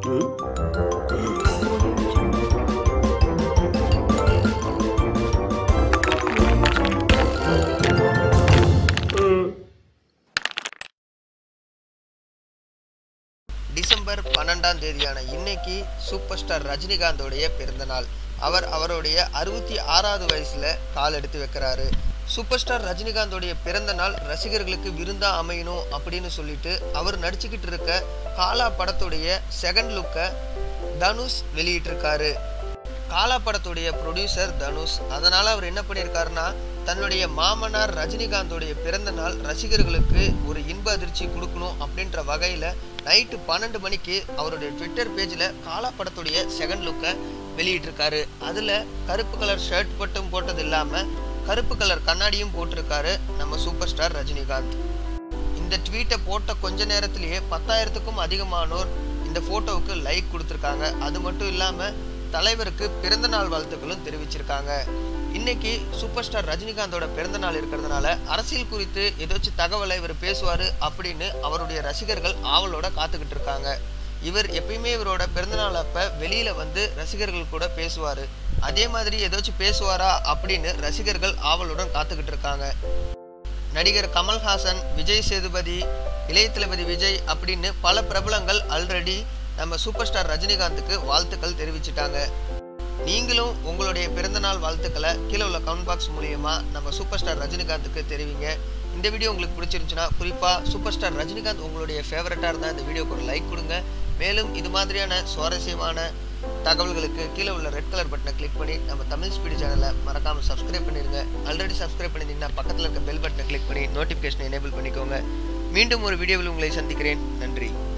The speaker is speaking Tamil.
டிசம்பர் பன்னெண்டாம் தேதியான இன்னைக்கு சூப்பர் ஸ்டார் ரஜினிகாந்தோடைய பிறந்தநாள் அவர் அவருடைய அறுபத்தி ஆறாவது வயசுல கால் எடுத்து வைக்கிறாரு சூப்பர் ஸ்டார் ரஜினிகாந்தோடைய பிறந்த நாள் ரசிகர்களுக்கு விருந்தா அமையணும் அப்படின்னு சொல்லிட்டு அவர் நடிச்சுக்கிட்டு இருக்க காலா படத்துடைய செகண்ட் லுக்கை தனுஷ் வெளியிட்டிருக்காரு காலா படத்துடைய ப்ரொடியூசர் தனுஷ் அதனால அவர் என்ன பண்ணியிருக்காருன்னா தன்னுடைய மாமனார் ரஜினிகாந்தோடைய பிறந்த நாள் ரசிகர்களுக்கு ஒரு இன்ப அதிர்ச்சி கொடுக்கணும் அப்படின்ற வகையில் நைட்டு பன்னெண்டு மணிக்கு அவருடைய ட்விட்டர் பேஜில் காலா படத்துடைய செகண்ட் லுக்கை வெளியிட்டிருக்காரு அதில் கருப்பு கலர் ஷர்ட் மட்டும் போட்டது இல்லாமல் கருப்பு கலர் கண்ணாடியும் போட்டிருக்காரு நம்ம சூப்பர் ஸ்டார் ரஜினிகாந்த் இந்த ட்வீட்டை போட்ட கொஞ்ச நேரத்திலேயே பத்தாயிரத்துக்கும் அதிகமானோர் இந்த ஃபோட்டோவுக்கு லைக் கொடுத்துருக்காங்க அது மட்டும் இல்லாமல் தலைவருக்கு பிறந்தநாள் வாழ்த்துக்களும் தெரிவிச்சிருக்காங்க இன்னைக்கு சூப்பர் ஸ்டார் ரஜினிகாந்தோட பிறந்தநாள் இருக்கிறதுனால அரசியல் குறித்து ஏதாச்சும் தகவலை இவர் பேசுவார் அப்படின்னு அவருடைய ரசிகர்கள் ஆவலோட காத்துக்கிட்டு இருக்காங்க இவர் எப்பயுமே இவரோட பிறந்தநாள் அப்ப வெளியில வந்து ரசிகர்கள் கூட பேசுவார் அதே மாதிரி ஏதாச்சும் பேசுவாரா அப்படின்னு ரசிகர்கள் ஆவலுடன் காத்துக்கிட்டு இருக்காங்க நடிகர் கமல்ஹாசன் விஜய் சேதுபதி இளைய தளபதி விஜய் அப்படின்னு பல பிரபலங்கள் ஆல்ரெடி நம்ம சூப்பர் ஸ்டார் ரஜினிகாந்துக்கு வாழ்த்துக்கள் தெரிவிச்சிட்டாங்க நீங்களும் உங்களுடைய பிறந்தநாள் வாழ்த்துக்களை கீழே உள்ள கமெண்ட் பாக்ஸ் மூலியமா நம்ம சூப்பர் ஸ்டார் ரஜினிகாந்துக்கு தெரிவிங்க இந்த வீடியோ உங்களுக்கு பிடிச்சிருந்துச்சுன்னா குறிப்பாக சூப்பர் ஸ்டார் ரஜினிகாந்த் உங்களுடைய ஃபேவரட்டாக இருந்தால் இந்த வீடியோக்கு ஒரு லைக் கொடுங்க மேலும் இது மாதிரியான சுவாரஸ்யமான தகவல்களுக்கு கீழே உள்ள ரெட் கலர் பட்டனை கிளிக் பண்ணி நம்ம தமிழ் ஸ்பீடு சேனலை மறக்காமல் சப்ஸ்கிரைப் பண்ணிடுங்க ஆல்ரெடி சப்ஸ்கிரைப் பண்ணியிருந்தீங்கன்னா பக்கத்தில் இருக்க பெல் பட்டனை கிளிக் பண்ணி நோட்டிஃபிகேஷனை எனேபிள் பண்ணிக்கோங்க மீண்டும் ஒரு வீடியோவில் உங்களை சந்திக்கிறேன் நன்றி